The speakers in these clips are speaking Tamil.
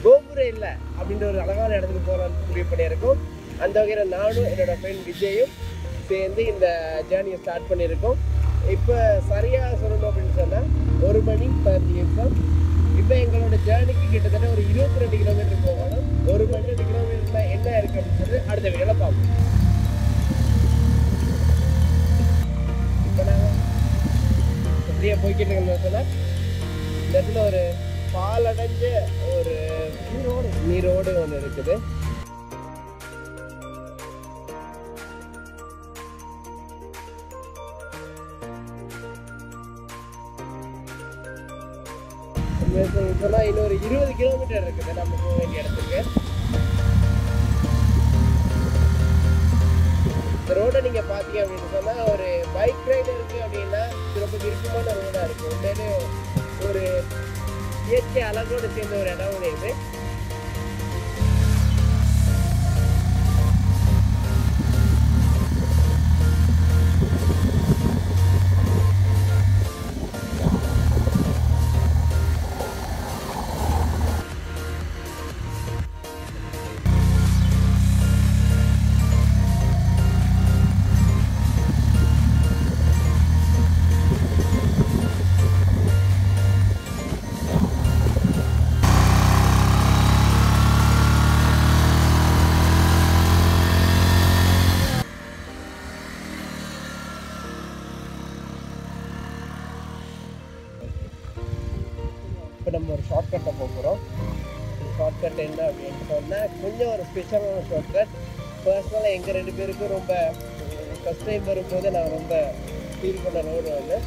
கோபுரம் இல்லை அப்படின்ற ஒரு அழகான இடத்துக்கு போகலான்னு முடிவு பண்ணியிருக்கோம் அந்த வகையில் நானும் என்னோட ஃப்ரெண்ட் விஜயும் சேர்ந்து இந்த ஜேர்னியை ஸ்டார்ட் பண்ணியிருக்கோம் இப்போ சரியாக சொல்லணும் அப்படின்னு சொன்னால் ஒரு மணி பதினஞ்சு நிமிஷம் இப்போ எங்களோட ஜேர்னிக்கு கிட்டத்தட்ட ஒரு இருபத்தி ரெண்டு கிலோமீட்டர் போகணும் ஒரு மணி ரெண்டு கிலோமீட்டரில் என்ன இருக்குது அப்படின்னு சொல்லி அடுத்த வீடியோவில் பார்ப்போம் இப்போ நாங்கள் அப்படியே போய்கிட்டு இருக்கோம்னு சொன்னால் இந்த இடத்துல ஒரு பாலடைஞ்ச ஒரு நீரோடு நீரோடு ஒன்று இருக்குது சொன்னா இன்னொரு இருபது கிலோமீட்டர் இருக்குது நம்ம போக வேண்டிய இடத்துக்கு இந்த ரோடை நீங்க பாத்தீங்க அப்படின்னு சொன்னா ஒரு பைக் ரைடருக்கு அப்படின்னா இது ரொம்ப விருப்பமான ரோடா இருக்கு உண்மையிலே ஒரு இயற்கை அழகோடு சேர்ந்த ஒரு இடம் ஒன்று இது இப்போ நம்ம ஒரு ஷார்ட்கட்டில் போக போகிறோம் ஷார்ட்கட் என்ன அப்படின்னு சொன்னால் கொஞ்சம் ஒரு ஸ்பெஷலான ஷார்ட்கட் பர்சனலாக எங்கள் ரெண்டு பேருக்கும் ரொம்ப ஃபஸ்ட் டைம் வரும்போது நான் ரொம்ப ஃபீல் பண்ண ரோடு வந்து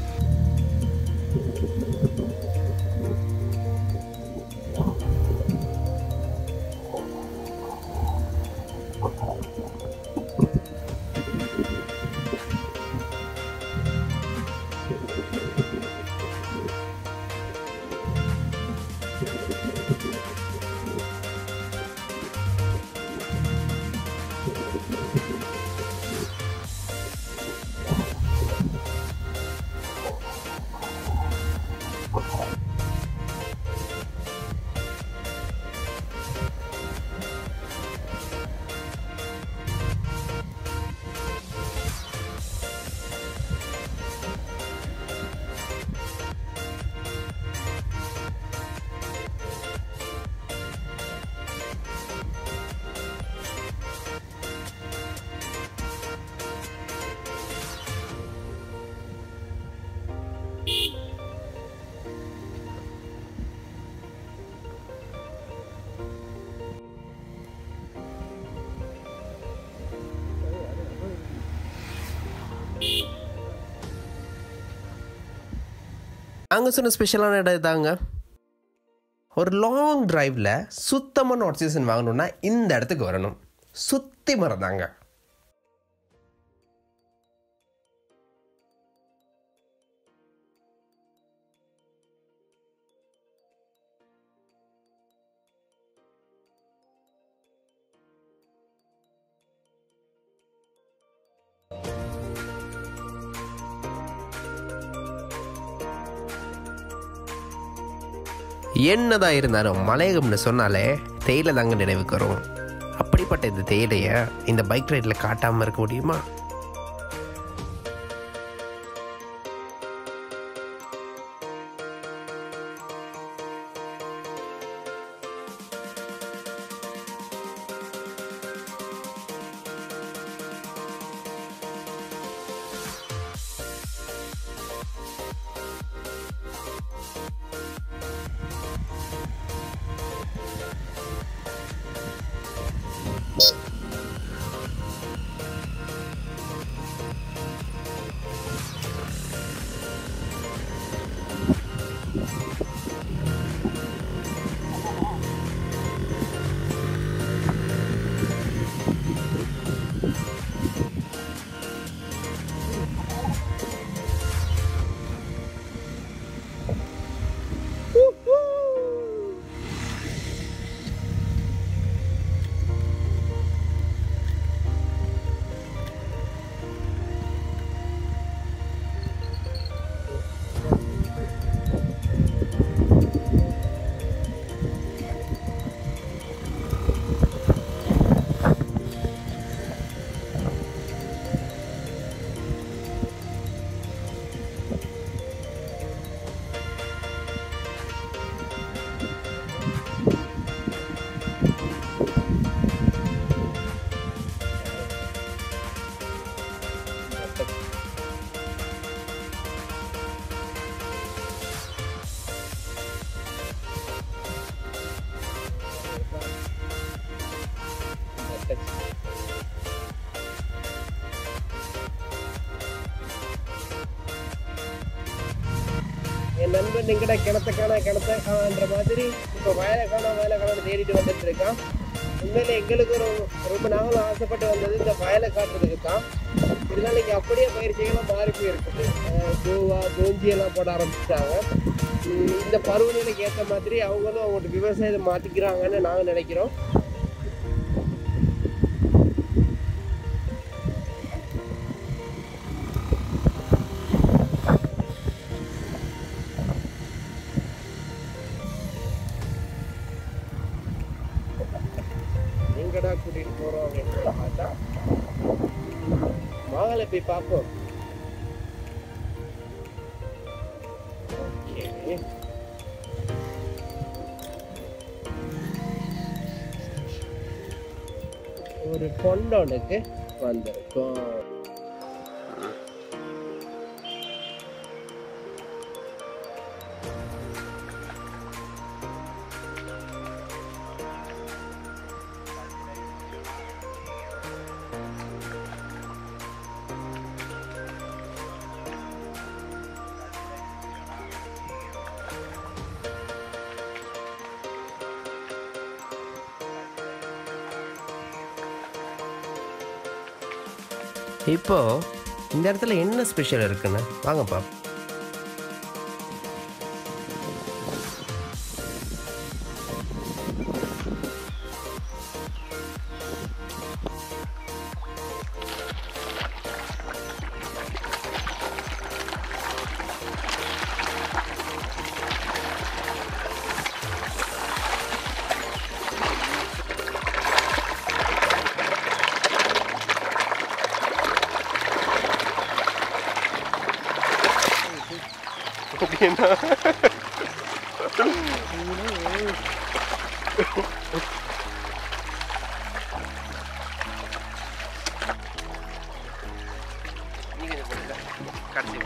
நாங்கள் சொன்ன ஸ்பெஷலான இடம் இதாங்க ஒரு லாங் டிரைவில் சுத்தமான ஆக்சிஜன் வாங்கணும்னா இந்த இடத்துக்கு வரணும் சுத்தி மரம் தாங்க என்னதான் இருந்தாலும் மலையகம்னு சொன்னாலே தேயிலை தாங்க நினைவுக்கு வரும் அப்படிப்பட்ட இந்த தேயிலையை இந்த பைக் ரைடில் காட்டாமல் இருக்க முடியுமா ஃப்ரெண்ட் எங்கட கிணத்த காண கிணத்த காணன்ற மாதிரி இப்போ வயலை காண வயலை காண தேடிட்டு வந்துட்டு இருக்கான் உண்மையில எங்களுக்கு ஒரு ரொம்ப நாங்களும் ஆசைப்பட்டு வந்தது இந்த வயலை காட்டுறதுக்கு தான் இருந்தாலும் இங்கே அப்படியே பயிற்சிகள்லாம் மாறி போயிருக்குது அஹ் கோவா கோஞ்சி எல்லாம் போட ஆரம்பிச்சிட்டாங்க உம் இந்த பருவநிலைக்கு ஏற்ற மாதிரி அவங்களும் அவங்களோட விவசாயத்தை மாற்றிக்கிறாங்கன்னு நாங்கள் நினைக்கிறோம் எங்கடா கூட்டிட்டு போறோம் அப்படின்னு பார்த்தா வாங்கல போய் பார்ப்போம் Okay. ஒரு கொண்டோனுக்கு வந்திருக்கோம் இப்போ இந்த இடத்துல என்ன ஸ்பெஷல் இருக்குன்னு வாங்க பாப்போம் கடைசி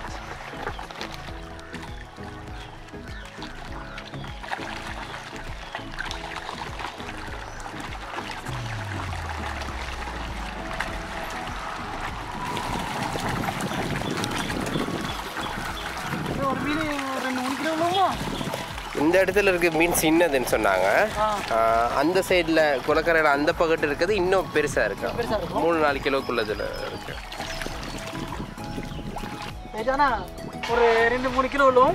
ஒரு மீன் ரெண்டு மூணு கிலோ உள்ளவங்களா? இந்த இடத்துல இருக்க மீன் சின்னதுன்னு சொன்னாங்க ஆ. ஆஹ் அந்த சைடில் குளக்கரையில் அந்த பக்கத்து இருக்கிறது இன்னும் பெருசாக இருக்கு பெருசா இருக்கும். மூணு நாலு கிலோக்குள்ளதில் இருக்கு ஏஜானா ஒரு ரெண்டு மூணு கிலோ உள்ளவும்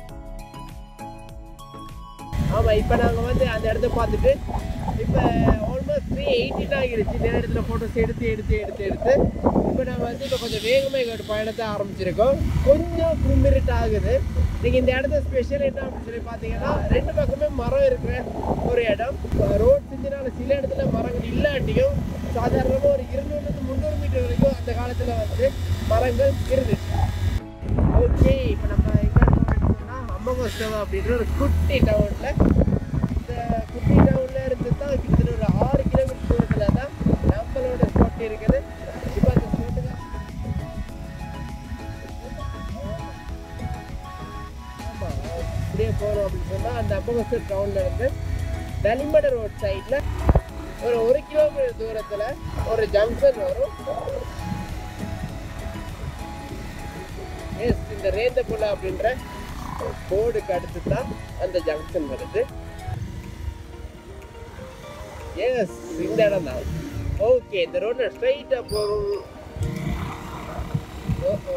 ஆமா இப்போ நாங்கள் வந்து அந்த இடத்த பார்த்துட்டு இப்போ ஆல்மோஸ்ட் த்ரீ எயிட்டின் ஆகிருச்சு நிறைய இடத்துல ஃபோட்டோஸ் எடுத்து எடுத்து எடுத்து எடுத்து இப்போ நாங்கள் வந்து இப்போ கொஞ்சம் வேகமாக எங்களோட பயணத்தை ஆரம்பிச்சிருக்கோம் கொஞ்சம் கும்மிருட்டு ஆகுது நீங்கள் இந்த இடத்த ஸ்பெஷல் என்ன அப்படின்னு சொல்லி பார்த்தீங்கன்னா ரெண்டு பக்கமே மரம் இருக்கிற ஒரு இடம் ரோட் செஞ்சினால சில இடத்துல மரங்கள் இல்லாட்டியும் சாதாரணமாக ஒரு இருநூறுலேருந்து முந்நூறு மீட்டர் வரைக்கும் அந்த காலத்தில் வந்து மரங்கள் இருந்துச்சு ஓகே இப்போ நம்ம எங்க இருக்கோம்னு சொன்னா அம்மகோஸ்டவா அப்படின்ற ஒரு குட்டி டவுன்ல இந்த குட்டி டவுன்ல இருந்து தான் கிட்டத்தட்ட ஒரு ஆறு கிலோமீட்டர் தூரத்துல தான் நம்மளோட ஸ்பாட் இருக்குது இப்போ அந்த ஸ்பாட்டுக்கு ஆமா இப்படியே போறோம் அப்படின்னு சொன்னா அந்த அம்மகோஸ்டர் டவுன்ல இருந்து வெளிமட ரோட் சைட்ல ஒரு ஒரு கிலோமீட்டர் தூரத்துல ஒரு ஜங்ஷன் வரும் எஸ் இந்த ரேந்தபுலா அப்படின்ற போர்டுக்கு அடுத்து தான் அந்த ஜங்ஷன் வருது எஸ் இந்த இடம் தான் ஓகே இந்த ரோட்ல ஸ்ட்ரைட்டா போகும் ஓஹோ.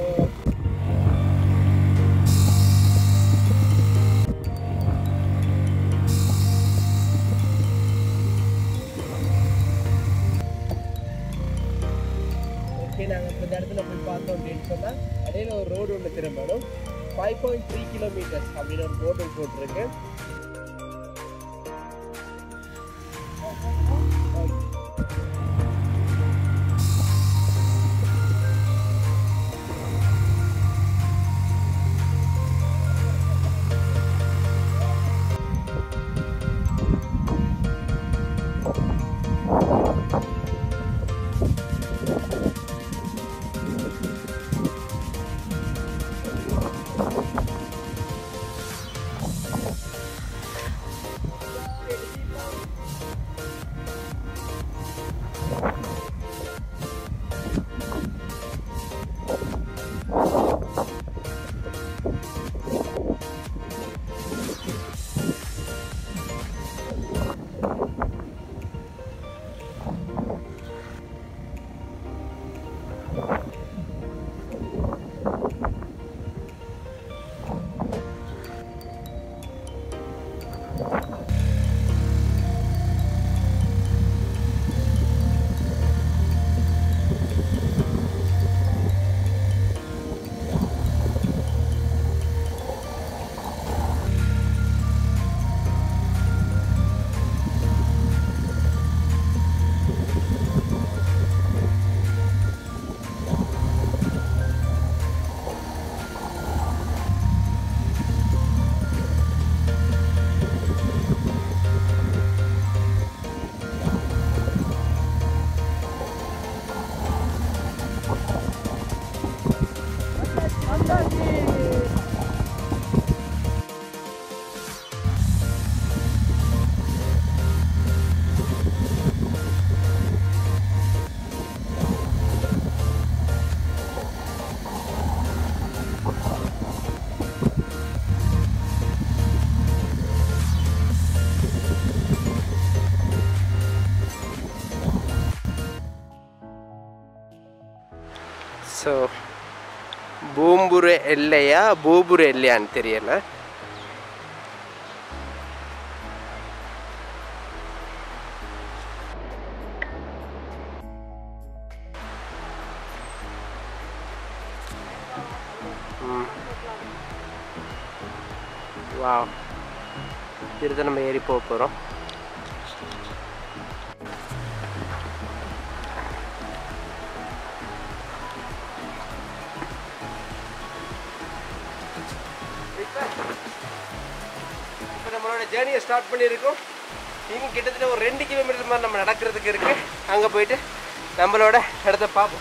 ஓகே நாங்கள் இப்போ இந்த இடத்துல போய் பார்த்தோம் அப்படின்னு சொன்னால் இடையில ஒரு ரோடு ஒன்று திரும்பணும் ஃபைவ் பாயிண்ட் த்ரீ கிலோமீட்டர்ஸ் அப்படின்னு ஒரு போர்டு போட்டிருக்கு ஸோ பூம்புரு எல்லையா பூபுரு எல்லையான்னு தெரியல வா இதுதான் நம்ம ஏறி போக போகிறோம் இப்போ நம்மளோட ஜேர்னியை ஸ்டார்ட் பண்ணியிருக்கோம் இன்னும் கிட்டத்தட்ட ஒரு ரெண்டு கிலோமீட்டர் மாதிரி நம்ம நடக்கிறதுக்கு இருக்கு அங்கே போயிட்டு நம்மளோட இடத்த பார்ப்போம்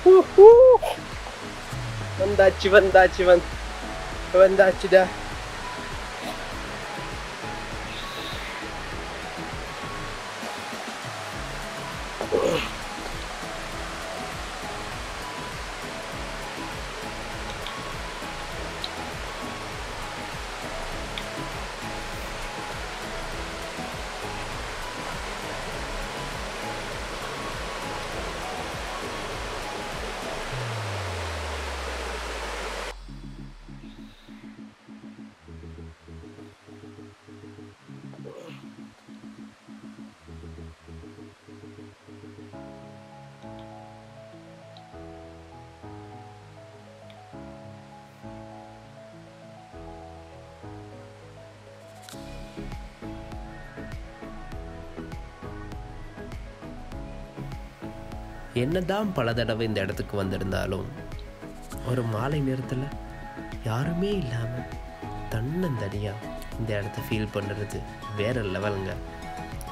ஊஹூ. வந்தாச்சு வந்தாச்சு வந் வந்தாச்சுடா என்னதான் பல தடவை இந்த இடத்துக்கு வந்திருந்தாலும் ஒரு மாலை நேரத்தில் யாருமே இல்லாமல் தன்னந்தனியாக இந்த இடத்த ஃபீல் பண்ணுறது வேற லெவலுங்க